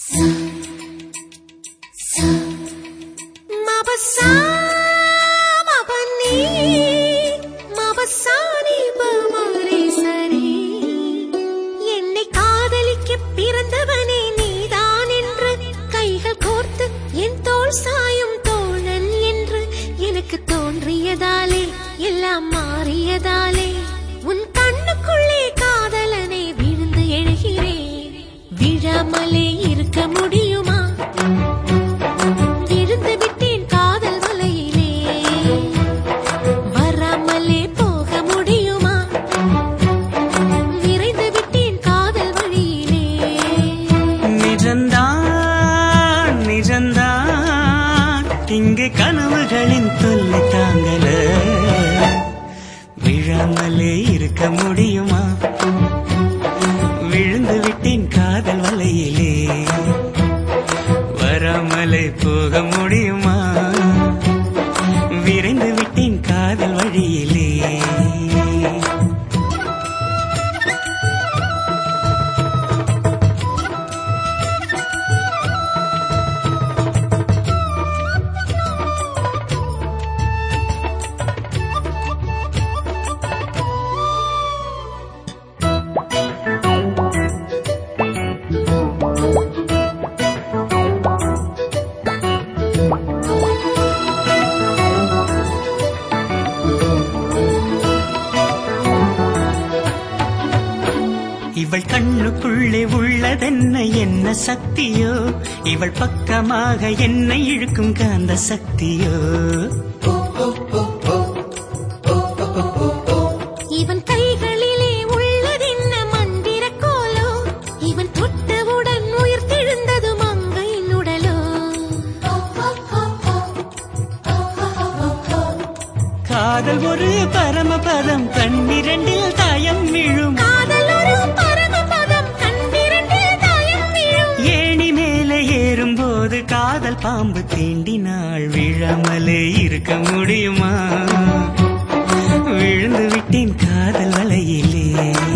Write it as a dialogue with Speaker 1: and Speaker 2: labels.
Speaker 1: மபசா மபனி மபசானி பமரி சரி என்னை காதலிக்க பிறந்தவனே நீதான் என்று கைகள் கோர்த்து என் தோள் சாயும் தோழன் என்று எனக்கு தோன்றியதாலே எல்லாம் மாறியதாலே உன் கண்ணுக்குள்ளே காதலனை விழுந்து எழுகிறேன் விழாமலே இருக்க முடியுமா விழுந்து விட்டேன் காதல் வலையிலே வராமலே போக முடியுமா விரைந்து விட்டேன் காதல் வழியிலே
Speaker 2: நிஜந்தான் நிஜந்தான் இங்கே கனவுகளின் தொல்லை தாங்கல விழாமலே இருக்க முடியுமா விழுந்து விட்டேன் காதல் வலையிலே வராமலே போக முடியுமா விரைந்து விட்டேன் காதல் வழியிலே இவள் கண்ணுக்குள்ளே உள்ளதென்ன என்ன சக்தியோ இவள் பக்கமாக என்னை இழுக்கும் காந்த சக்தியோ
Speaker 1: இவன் கைகளிலே உள்ளதென்ன மந்திர கோலோ இவன் தொட்டவுடன் உயிர்த்தெழுந்தது மங்கையின் உடலோ
Speaker 2: காதல் ஒரு பரமபதம் கண்ணிரண்டில் தாயம் விழும்
Speaker 1: காதல் ஒரு பரமபதம் கண்டிரண்டில் தாயம் விழும்
Speaker 2: ஏணி மேலே ஏறும்போது காதல் பாம்பு தீண்டினாள் விழாமலே இருக்க முடியுமா விழுந்து விட்டேன் காதல் வலையிலே